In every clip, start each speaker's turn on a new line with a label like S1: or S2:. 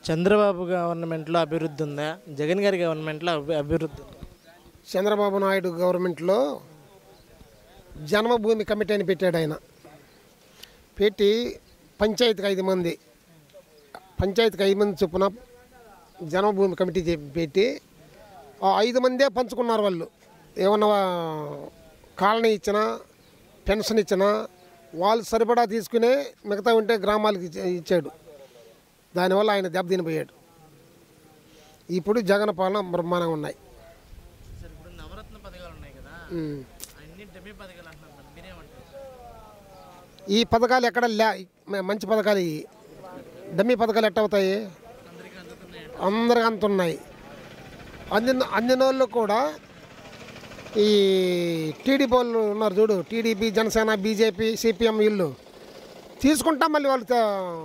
S1: చంద్రబాబు గవర్నమెంట్లో అభివృద్ధి ఉందా జగన్ గారి గవర్నమెంట్లో అభి- అభివృద్ధి ఉందా
S2: చంద్రబాబు నాయుడు గవర్నమెంట్లో జన్మభూమి కమిటీ అని పెట్టాడు ఆయన పెట్టి పంచాయతీకి ఐదు మంది పంచాయతీకి ఐదు మంది చొప్పున జన్మభూమి కమిటీ చెప్పి పెట్టి ఆ ఐదు మందే పంచుకున్నారు వాళ్ళు ఏమన్నా కాలనీ ఇచ్చినా పెన్షన్ ఇచ్చినా వాళ్ళు సరిపడా తీసుకునే మిగతా ఉంటే గ్రామాలకు ఇచ్చ- ఇచ్చాడు దానివల్ల ఆయన దెబ్బతినిపోయాడు ఇప్పుడు జగన్ పాలన బ్రహ్మాండంగా ఉన్నాయి
S1: సార్ ఇప్పుడు నవరత్న పథకాలు ఉన్నాయి కదా
S2: ఉమ్.
S1: అన్ని డబ్బీ పథకాలు అంటున్నారు మరి మీరేమంటారు
S2: ఈ పథకాలు ఎక్కడ లే మ- మంచి పథకాలు ఇవి డమ్మీ పథకాలు ఎట్ట అవుతాయి
S1: అందరికీ అందుతున్నాయి
S2: అందరికి అంతున్నాయి అందిన అందిన వాళ్ళు కూడా ఈ టీడీపీ వాళ్ళు ఉన్నారు చూడు టీడీపీ జనసేన బీజేపీ సిపిఎం వీళ్ళు తీసుకుంటా మళ్ళీ వాళ్ళు త-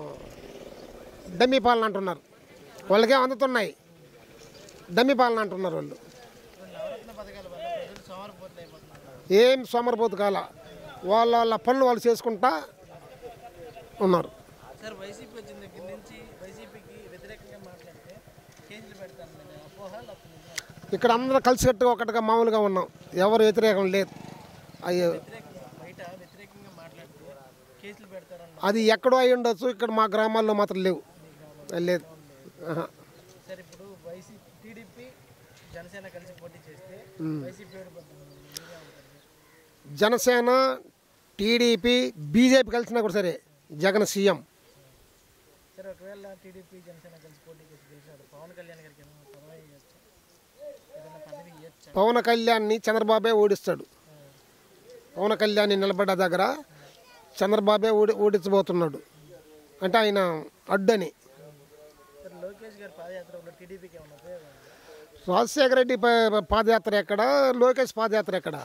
S2: డమ్మీ పాలన అంటున్నారు వాళ్ళకే అందుతున్నాయి డమ్మీ పాలన అంటున్నారు వాళ్ళు
S1: నవరత్న పథకాల వల్ల ప్రజలు సోమరిపోతులు అయిపోతున్నారు
S2: ఏం సోమరపోతు కాల వాళ్ళ వాళ్ళ పనులు వాళ్ళు చేసుకుంటా ఉన్నారు
S1: సార్ వైసీపీ వచ్చిన దగ్గర నుంచి వైసీపీకి వ్యతిరేకంగా మాట్లాడితే కేసులు పెడతాను నేను అపోహ లేకపోతే నిజమా?
S2: ఇక్కడ అందరూ కలిసికట్టుగా ఒకటిగా మామూలుగా ఉన్నాం ఎవరు వ్యతిరేకం లేదు అయ్యో
S1: వ్యతిరేకంగా బయట వ్యతిరేకంగా మాట్లాడితే కేసులు పెడతారన్న
S2: అది ఎక్కడో అయి ఉండొచ్చు ఇక్కడ మా గ్రామాల్లో మాత్రం లేవు లేదు ఆహా.
S1: సార్ ఇప్పుడు వైసీపీ టీడీపీ జనసేన కలిసి పోటీ చేస్తే వైసీపీ ఓడిపోతుంది మీరేమంటారు
S2: జనసేన టీడీపీ బీజేపీ కలిసినా కూడా సరే జగన్ సీఎం
S1: సార్ ఒకవేళ టీడీపీ జనసేన కలిసి పోటీ చేసి గెలిచినాడు పవన్ కళ్యాణ్ గారికి ఏమైనా పదవి ఇవ్వచ్చు ఏదైనా పదవి ఇవ్వచ్చా
S2: పవన్ కళ్యాణ్ని చంద్రబాబే ఓడిస్తాడు పవన్ కళ్యాణ్ నిలబడ్డ దగ్గర చంద్రబాబే ఓడి ఓడించబోతున్నాడు అంటే ఆయన అడ్డని
S1: సార్ లోకేష్ గారి పాదయాత్రలో టీడీపీకి ఏమైనా ఉపయోగం ఉందా?
S2: రాజశేఖర రెడ్డి ప- పాదయాత్ర ఎక్కడ లోకేష్ పాదయాత్ర ఎక్కడ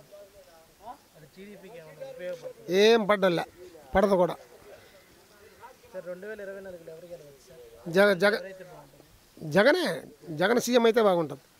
S1: అది టీడీపీకి ఏమైనా ఉపయోగపడుతుంది
S2: ఏం పడ్డలే పడదు కూడా
S1: సార్ రెండు వేల ఇరవై నాలుగులో ఎవరు గెలవచ్చు సార్
S2: జగ జగ
S1: ఎవరైతే బాగుంటుంది
S2: జగనే జగన్ సీఎం అయితే బాగుంటుంది